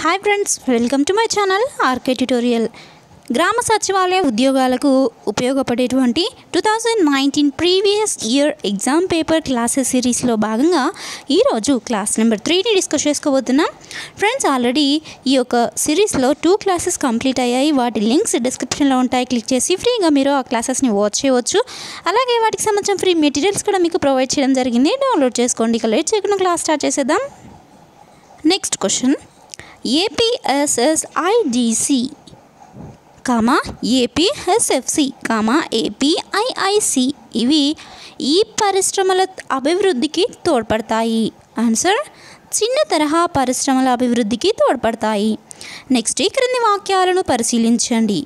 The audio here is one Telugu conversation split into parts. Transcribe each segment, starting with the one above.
hi friends welcome to my channel RK tutorial గ్రామ సచివాలయ ఉద్యోగాలకు ఉపయోగపడేటువంటి two thousand nineteen previous year exam paper classes సిరీస్లో భాగంగా ఈరోజు క్లాస్ నెంబర్ త్రీని డిస్కస్ చేసుకోబోతున్నాం ఫ్రెండ్స్ ఆల్రెడీ ఈ యొక్క సిరీస్లో టూ క్లాసెస్ కంప్లీట్ అయ్యాయి వాటి లింక్స్ డిస్క్రిప్షన్లో ఉంటాయి క్లిక్ చేసి ఫ్రీగా మీరు ఆ క్లాసెస్ని వాచ్ చేయవచ్చు అలాగే వాటికి సంబంధించిన ఫ్రీ మెటీరియల్స్ కూడా మీకు ప్రొవైడ్ చేయడం జరిగింది డౌన్లోడ్ చేసుకోండి ఇక లేట్ చేయకుండా క్లాస్ స్టార్ట్ చేసేద్దాం next question APSSIDC comma APSFC comma APIIC ఇవి ఈ పరిశ్రమల అభివృద్ధికి తోడ్పడతాయి ఆన్సర్ చిన్న తరహా పరిశ్రమల అభివృద్ధికి తోడ్పడతాయి నెక్స్ట్ ఈ క్రింది వాక్యాలను పరిశీలించండి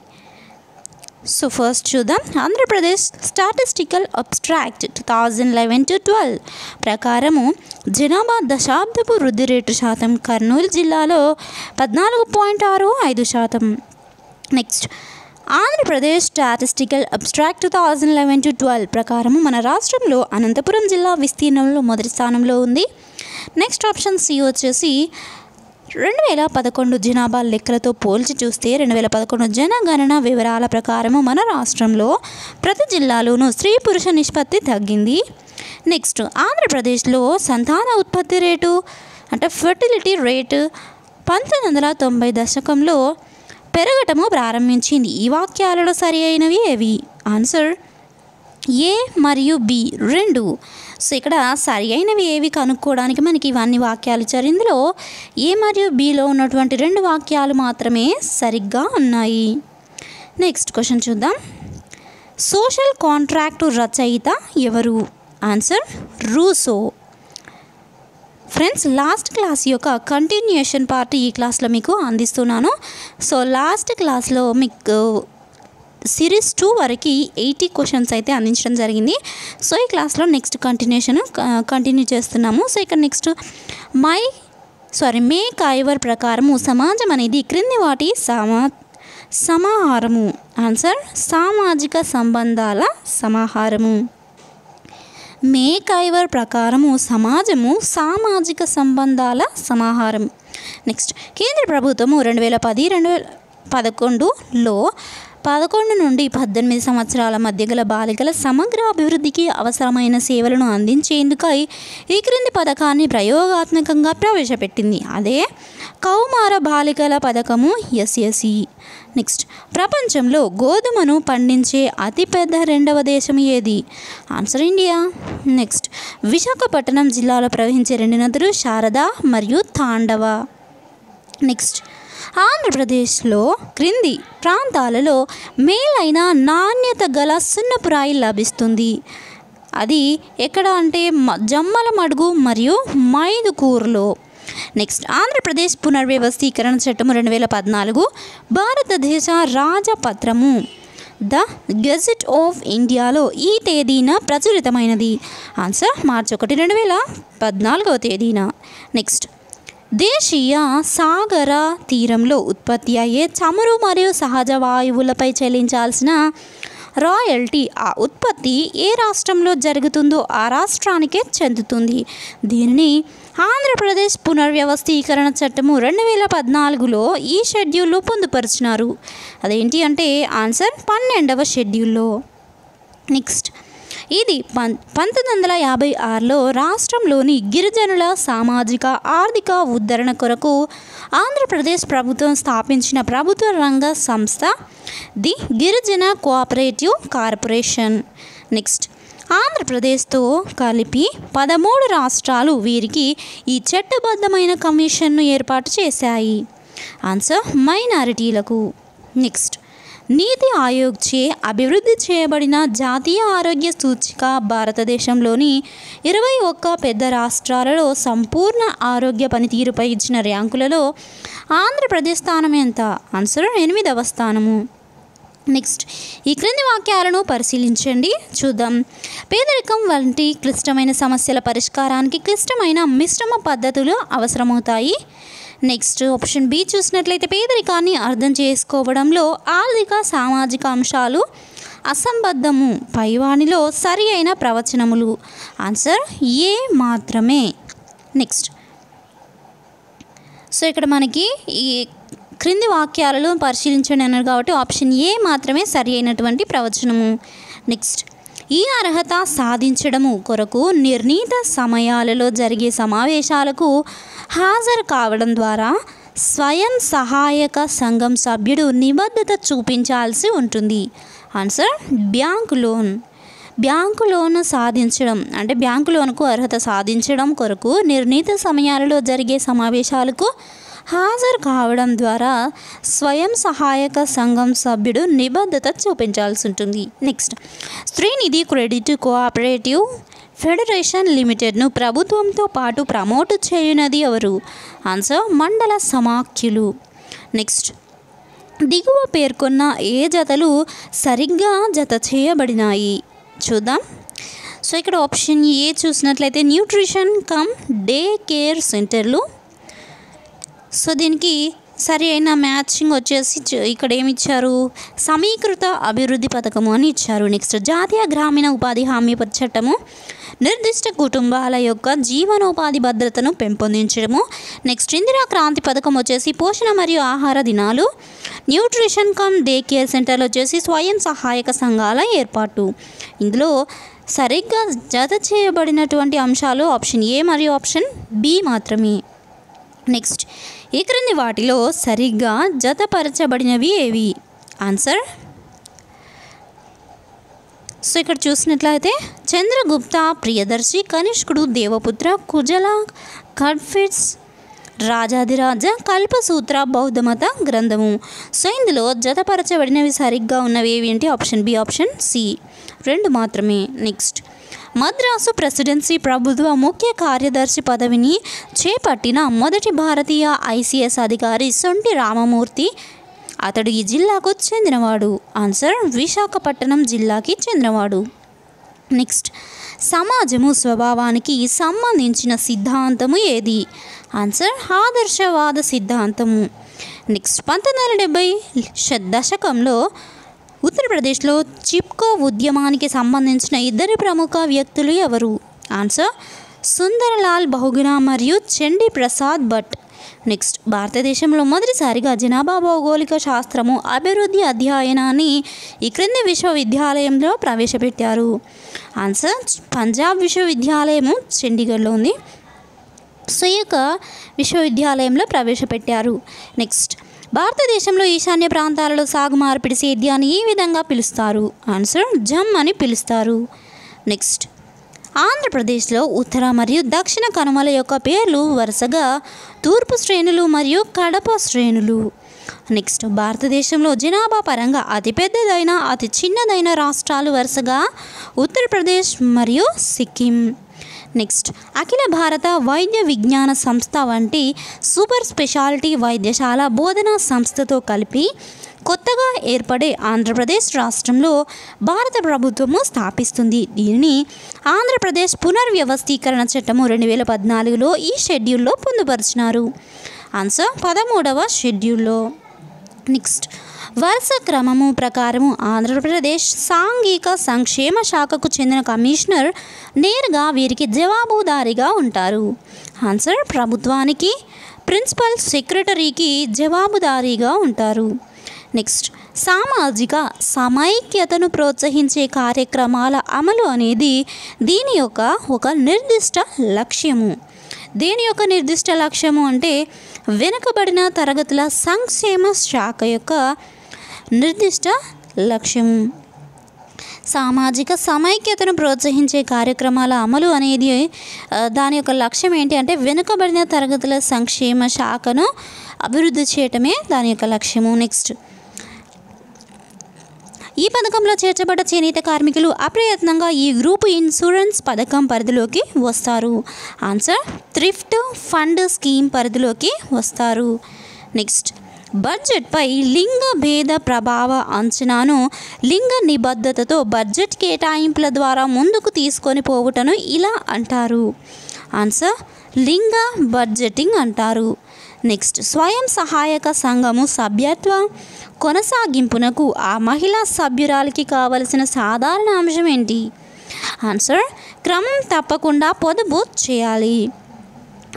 సో ఫస్ట్ చూద్దాం Andhra Pradesh statistical abstract two thousand eleven to twelve ప్రకారము జనాభా దశాబ్దపు వృద్ధి రేటు శాతం కర్నూలు జిల్లాలో పద్నాలుగు పాయింట్ ఆరు ఐదు శాతం next Andhra Pradesh statistical abstract two thousand eleven to twelve ప్రకారం మన రాష్ట్రంలో అనంతపురం జిల్లా విస్తీర్ణంలో మొదటి స్థానంలో ఉంది నెక్స్ట్ ఆప్షన్ సి వచ్చేసి రెండు వేల పదకొండు జనాభా లెక్కలతో పోల్చి చూస్తే రెండు వేల పదకొండు జనగణన వివరాల ప్రకారము మన రాష్ట్రంలో ప్రతి జిల్లాలోనూ స్త్రీ పురుష నిష్పత్తి తగ్గింది నెక్స్ట్ ఆంధ్రప్రదేశ్లో సంతాన ఉత్పత్తి రేటు అంటే ఫెర్టిలిటీ రేటు పంతొమ్మిది వందల తొంభై దశకంలో పెరగటము ప్రారంభించింది ఈ వాక్యాలలో సరి అయినవి ఏవి ఆన్సర్ ఏ మరియు బి రెండు సో ఇక్కడ సరి అయినవి ఏవి కనుక్కోవడానికి మనకి ఇవన్నీ వాక్యాలు ఇచ్చారు ఇందులో ఏ మరియు బిలో ఉన్నటువంటి రెండు వాక్యాలు మాత్రమే సరిగ్గా ఉన్నాయి నెక్స్ట్ క్వశ్చన్ చూద్దాం సోషల్ కాంట్రాక్టు రచయిత ఎవరు answer Rousseau friends last class యొక్క కంటిన్యూషన్ పార్ట్ ఈ క్లాస్లో మీకు అందిస్తున్నాను సో లాస్ట్ క్లాస్లో మీకు సిరీస్ టూ వరకు ఎయిటీ క్వశ్చన్స్ అయితే అందించడం జరిగింది సో ఈ క్లాస్లో నెక్స్ట్ కంటిన్యూషన్ కంటిన్యూ చేస్తున్నాము సో ఇక్కడ next my sorry MacIver ప్రకారము సమాజం అనేది క్రింది వాటి సమా సమాహారము ఆన్సర్ సామాజిక సంబంధాల సమాహారము మే కైవర్ ప్రకారము సమాజము సామాజిక సంబంధాల సమాహారం నెక్స్ట్ కేంద్ర ప్రభుత్వము రెండు వేల పది రెండు వేల పదకొండులో పదకొండు నుండి పద్దెనిమిది సంవత్సరాల మధ్య గల బాలికల సమగ్ర అభివృద్ధికి అవసరమైన సేవలను అందించేందుకై ఈ క్రింది పథకాన్ని ప్రయోగాత్మకంగా ప్రవేశపెట్టింది అదే కౌమార బాలికల పథకము ఎస్ఎస్సి నెక్స్ట్ ప్రపంచంలో గోధుమను పండించే అతిపెద్ద రెండవ దేశం ఏది ఆన్సర్ ఇండియా నెక్స్ట్ విశాఖపట్నం జిల్లాలో ప్రవహించే రెండు నదులు శారద మరియు తాండవ నెక్స్ట్ ఆంధ్రప్రదేశ్లో క్రింది ప్రాంతాలలో మేలైన నాణ్యత గల సున్నపురాయి లభిస్తుంది అది ఎక్కడ అంటే జమ్మల మడుగు మరియు మైదుకూరులో నెక్స్ట్ ఆంధ్రప్రదేశ్ పునర్వ్యవస్థీకరణ చట్టము రెండు వేల పద్నాలుగు భారతదేశ రాజపత్రము ద గెజెట్ ఆఫ్ ఇండియాలో ఈ తేదీన ప్రచురితమైనది ఆన్సర్ మార్చి ఒకటి రెండు వేల పద్నాలుగవ తేదీన నెక్స్ట్ దేశీయ సాగర తీరంలో ఉత్పత్తి అయ్యే చమురు మరియు సహజ వాయువులపై చెల్లించాల్సిన రాయల్టీ ఆ ఉత్పత్తి ఏ రాష్ట్రంలో జరుగుతుందో ఆ రాష్ట్రానికే చెందుతుంది దీనిని ఆంధ్రప్రదేశ్ పునర్వ్యవస్థీకరణ చట్టము రెండు వేల పద్నాలుగులో ఈ షెడ్యూల్లో పొందుపరిచినారు అదేంటి అంటే ఆన్సర్ పన్నెండవ షెడ్యూల్లో నెక్స్ట్ ఇది పం పంతొమ్మిది వందల యాభై ఆరులో రాష్ట్రంలోని గిరిజనుల సామాజిక ఆర్థిక ఉద్ధరణ కొరకు ఆంధ్రప్రదేశ్ ప్రభుత్వం స్థాపించిన ప్రభుత్వ రంగ సంస్థ ది గిరిజన కోఆపరేటివ్ కార్పొరేషన్ నెక్స్ట్ ఆంధ్రప్రదేశ్తో కలిపి పదమూడు రాష్ట్రాలు వీరికి ఈ చట్టబద్ధమైన కమిషన్ను ఏర్పాటు చేశాయి ఆన్సర్ మైనారిటీలకు నెక్స్ట్ నీతి ఆయోగ్చే అభివృద్ధి చేయబడిన జాతీయ ఆరోగ్య సూచిక భారతదేశంలోని ఇరవై ఒక్క పెద్ద రాష్ట్రాలలో సంపూర్ణ ఆరోగ్య పనితీరుపై ఇచ్చిన ర్యాంకులలో ఆంధ్రప్రదేశ్ స్థానం ఎంత ఆన్సర్ ఎనిమిదవ స్థానము నెక్స్ట్ ఈ క్రింది వాక్యాలను పరిశీలించండి చూద్దాం పేదరికం వంటి క్లిష్టమైన సమస్యల పరిష్కారానికి క్లిష్టమైన మిశ్రమ పద్ధతులు అవసరమవుతాయి నెక్స్ట్ ఆప్షన్ బి చూసినట్లయితే పేదరికాన్ని అర్థం చేసుకోవడంలో ఆర్థిక సామాజిక అంశాలు అసంబద్ధము పైవానిలో సరి అయిన ప్రవచనములు ఆన్సర్ ఏ మాత్రమే నెక్స్ట్ సో ఇక్కడ మనకి ఈ క్రింది వాక్యాలలో పరిశీలించండి అన్నారు కాబట్టి ఆప్షన్ ఏ మాత్రమే సరి అయినటువంటి ప్రవచనము నెక్స్ట్ ఈ అర్హత సాధించడము కొరకు నిర్ణీత సమయాలలో జరిగే సమావేశాలకు హాజరు కావడం ద్వారా స్వయం సహాయక సంఘం సభ్యుడు నిబద్ధత చూపించాల్సి ఉంటుంది answer bank loan bank loan సాధించడం అంటే బ్యాంకు లోన్కు అర్హత సాధించడం కొరకు నిర్ణీత సమయాలలో జరిగే సమావేశాలకు హాజరు కావడం ద్వారా స్వయం సహాయక సంఘం సభ్యుడు నిబద్ధత చూపించాల్సి ఉంటుంది next Srinidhi credit cooperative federation లిమిటెడ్ను ప్రభుత్వంతో పాటు ప్రమోట్ చేయునది ఎవరు ఆన్సర్ మండల సమాఖ్యులు నెక్స్ట్ దిగువ పేర్కొన్న ఏ జతలు సరిగ్గా జత చేయబడినాయి చూద్దాం సో ఇక్కడ ఆప్షన్ ఏ చూసినట్లయితే న్యూట్రిషన్ కమ్ డే కేర్ సెంటర్లు సో దీనికి సరి అయిన మ్యాచింగ్ వచ్చేసి చ- ఇక్కడ ఏమి ఇచ్చారు సమీకృత అభివృద్ధి పథకము అని ఇచ్చారు నెక్స్ట్ జాతీయ గ్రామీణ ఉపాధి హామీ ప- చట్టము నిర్దిష్ట కుటుంబాల యొక్క జీవనోపాధి భద్రతను పెంపొందించడము నెక్స్ట్ ఇందిరా క్రాంతి పథకం వచ్చేసి పోషణ మరియు ఆహార దినాలు న్యూట్రిషన్ కమ్ డే కేర్ సెంటర్లు వచ్చేసి స్వయం సహాయక సంఘాల ఏర్పాటు ఇందులో సరిగ్గా జత చేయబడినటువంటి అంశాలు ఆప్షన్ ఏ మరియు ఆప్షన్ బి మాత్రమే నెక్స్ట్ ఈ క్రింది వాటిలో సరిగ్గా జతపరచబడినవి ఏవి ఆన్సర్ సో ఇక్కడ చూసినట్లయితే చంద్రగుప్త ప్రియదర్శి కనిష్కుడు దేవపుత్ర కుజల కడ్ఫిట్స్ రాజాదిరాజ కల్పసూత్ర బౌద్ధమత గ్రంథము సో ఇందులో జతపరచబడినవి సరిగ్గా ఉన్నవి ఏవి అంటే ఆప్షన్ బి ఆప్షన్ సి రెండు మాత్రమే నెక్స్ట్ మద్రాసు ప్రెసిడెన్సీ ప్రభుత్వ ముఖ్య కార్యదర్శి పదవిని చేపట్టిన మొదటి భారతీయ ఐసీఎస్ అధికారి సొంటి రామమూర్తి అతడు ఈ జిల్లాకు చెందినవాడు ఆన్సర్ విశాఖపట్నం జిల్లాకి చెందినవాడు నెక్స్ట్ సమాజము స్వభావానికి సంబంధించిన సిద్ధాంతము ఏది ఆన్సర్ ఆదర్శవాద సిద్ధాంతము నెక్స్ట్ పంతొమ్మిది వందల డెబ్బై దశకంలో ఉత్తరప్రదేశ్లో చిప్కో ఉద్యమానికి సంబంధించిన ఇద్దరు ప్రముఖ వ్యక్తులు ఎవరు ఆన్సర్ సుందరలాల్ బహుగుణ మరియు చండీ ప్రసాద్ భట్ నెక్స్ట్ భారతదేశంలో మొదటిసారిగా జనాభా భౌగోళిక శాస్త్రము అభివృద్ధి అధ్యయనాన్ని ఈ క్రింది విశ్వవిద్యాలయంలో ప్రవేశపెట్టారు ఆన్సర్ పంజాబ్ విశ్వవిద్యాలయము చండీగఢ్లో ఉంది సో ఈ యొక్క విశ్వవిద్యాలయంలో ప్రవేశపెట్టారు నెక్స్ట్ భారతదేశంలో ఈశాన్య ప్రాంతాలలో సాగు మార్పిడి సేద్యాన్ని ఈ విధంగా పిలుస్తారు ఆన్సర్ జమ్ అని పిలుస్తారు నెక్స్ట్ ఆంధ్రప్రదేశ్లో ఉత్తర మరియు దక్షిణ కనుమల యొక్క పేర్లు వరుసగా తూర్పు శ్రేణులు మరియు కడప శ్రేణులు నెక్స్ట్ భారతదేశంలో జనాభా పరంగా అతిపెద్దదైన అతి చిన్నదైన రాష్ట్రాలు వరుసగా ఉత్తరప్రదేశ్ మరియు సిక్కిం నెక్స్ట్ అఖిల భారత వైద్య విజ్ఞాన సంస్థ వంటి సూపర్ స్పెషాలిటీ వైద్యశాల బోధనా సంస్థతో కలిపి కొత్తగా ఏర్పడే ఆంధ్రప్రదేశ్ రాష్ట్రంలో భారత ప్రభుత్వము స్థాపిస్తుంది దీనిని ఆంధ్రప్రదేశ్ పునర్వ్యవస్థీకరణ చట్టము రెండు వేల పద్నాలుగులో ఈ షెడ్యూల్లో పొందుపరిచినారు ఆన్సర్ పదమూడవ షెడ్యూల్లో నెక్స్ట్ వరుస క్రమము ప్రకారము ఆంధ్రప్రదేశ్ సాంఘిక సంక్షేమ శాఖకు చెందిన కమిషనర్ నేరుగా వీరికి జవాబుదారీగా ఉంటారు ఆన్సర్ ప్రభుత్వానికి ప్రిన్సిపల్ సెక్రటరీకి జవాబుదారీగా ఉంటారు నెక్స్ట్ సామాజిక సమైక్యతను ప్రోత్సహించే కార్యక్రమాల అమలు అనేది దీని యొక్క ఒక నిర్దిష్ట లక్ష్యము దేని యొక్క నిర్దిష్ట లక్ష్యము అంటే వెనుకబడిన తరగతుల సంక్షేమ శాఖ యొక్క నిర్దిష్ట లక్ష్యము సామాజిక సమైక్యతను ప్రోత్సహించే కార్యక్రమాల అమలు అనేది ఆ, దాని యొక్క లక్ష్యం ఏంటి అంటే వెనుకబడిన తరగతుల సంక్షేమ శాఖను అభివృద్ధి చేయటమే దాని యొక్క లక్ష్యము నెక్స్ట్ ఈ పథకంలో చేర్చబడ్డ చేనేత కార్మికులు అప్రయత్నంగా ఈ గ్రూప్ ఇన్సూరెన్స్ పథకం పరిధిలోకి వస్తారు ఆన్సర్ థ్రిఫ్ట్ ఫండ్ స్కీమ్ పరిధిలోకి వస్తారు నెక్స్ట్ బడ్జెట్పై లింగ భేద ప్రభావ అంచనాను లింగ నిబద్ధతతో బడ్జెట్ కేటాయింపుల ద్వారా ముందుకు తీసుకొని పోవుటను ఇలా అంటారు ఆన్సర్ లింగ బడ్జెటింగ్ అంటారు నెక్స్ట్ స్వయం సహాయక సంఘము సభ్యత్వ కొనసాగింపునకు ఆ మహిళా సభ్యురాలికి కావలసిన సాధారణ అంశం ఏంటి ఆన్సర్ క్రమం తప్పకుండా పొదుపు చేయాలి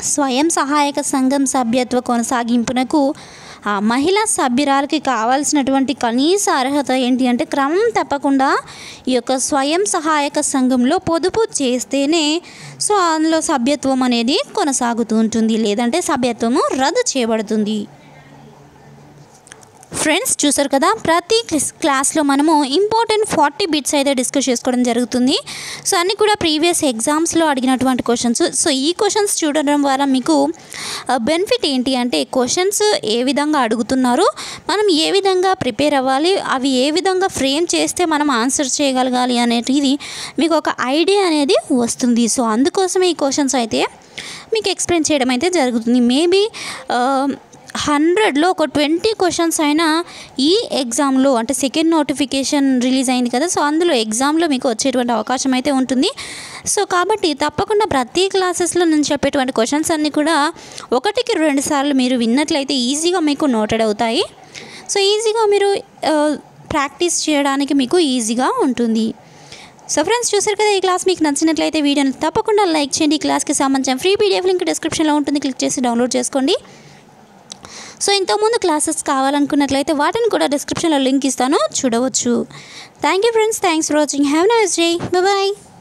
స్వయం సహాయక సంఘం సభ్యత్వ కొనసాగింపునకు ఆ మహిళా సభ్యురాలకి కావాల్సినటువంటి కనీస అర్హత ఏంటి అంటే క్రమం తప్పకుండా ఈ యొక్క స్వయం సహాయక సంఘంలో పొదుపు చేస్తేనే సో అందులో సభ్యత్వం అనేది కొనసాగుతూ ఉంటుంది లేదంటే సభ్యత్వము రద్దు చేయబడుతుంది ఫ్రెండ్స్ చూసారు కదా ప్రతి క్లాస్ క్లాస్లో మనము ఇంపార్టెంట్ ఫార్టీ బిట్స్ అయితే డిస్కస్ చేసుకోవడం జరుగుతుంది సో అన్నీ కూడా ప్రీవియస్ ఎగ్జామ్స్లో అడిగినటువంటి క్వశ్చన్స్ సో ఈ క్వశ్చన్స్ చూడడం ద్వారా మీకు బెనిఫిట్ ఏంటి అంటే క్వశ్చన్స్ ఏ విధంగా అడుగుతున్నారు మనం ఏ విధంగా ప్రిపేర్ అవ్వాలి అవి ఏ విధంగా ఫ్రేమ్ చేస్తే మనం ఆన్సర్ చేయగలగాలి అనేది మీకు ఒక ఐడియా అనేది వస్తుంది సో అందుకోసమే ఈ క్వశ్చన్స్ అయితే మీకు ఎక్స్ప్లెయిన్ చేయడం అయితే జరుగుతుంది మేబీ హండ్రెడ్లో ఒక ట్వంటీ క్వశ్చన్స్ అయినా ఈ ఎగ్జామ్లో అంటే సెకండ్ నోటిఫికేషన్ రిలీజ్ అయింది కదా సో అందులో ఎగ్జామ్లో మీకు వచ్చేటువంటి అవకాశం అయితే ఉంటుంది సో కాబట్టి తప్పకుండా ప్రతి క్లాసెస్లో నేను చెప్పేటువంటి క్వశ్చన్స్ అన్నీ కూడా ఒకటికి రెండు సార్లు మీరు విన్నట్లయితే ఈజీగా మీకు నోటెడ్ అవుతాయి సో ఈజీగా మీరు ప్రాక్టీస్ చేయడానికి మీకు ఈజీగా ఉంటుంది సో ఫ్రెండ్స్ చూసారు కదా ఈ క్లాస్ మీకు నచ్చినట్లయితే వీడియోని తప్పకుండా లైక్ చేయండి ఈ క్లాస్కి సంబంధించిన ఫ్రీ పీడిఎఫ్ లింక్ డిస్క్రిప్షన్లో ఉంటుంది క్లిక్ చేసి డౌన్లోడ్ చేసుకోండి సో ఇంతకుముందు క్లాసెస్ కావాలనుకున్నట్లయితే వాటిని కూడా డిస్క్రిప్షన్లో లింక్ ఇస్తాను చూడవచ్చు thank you friends thanks for watching have nice day bye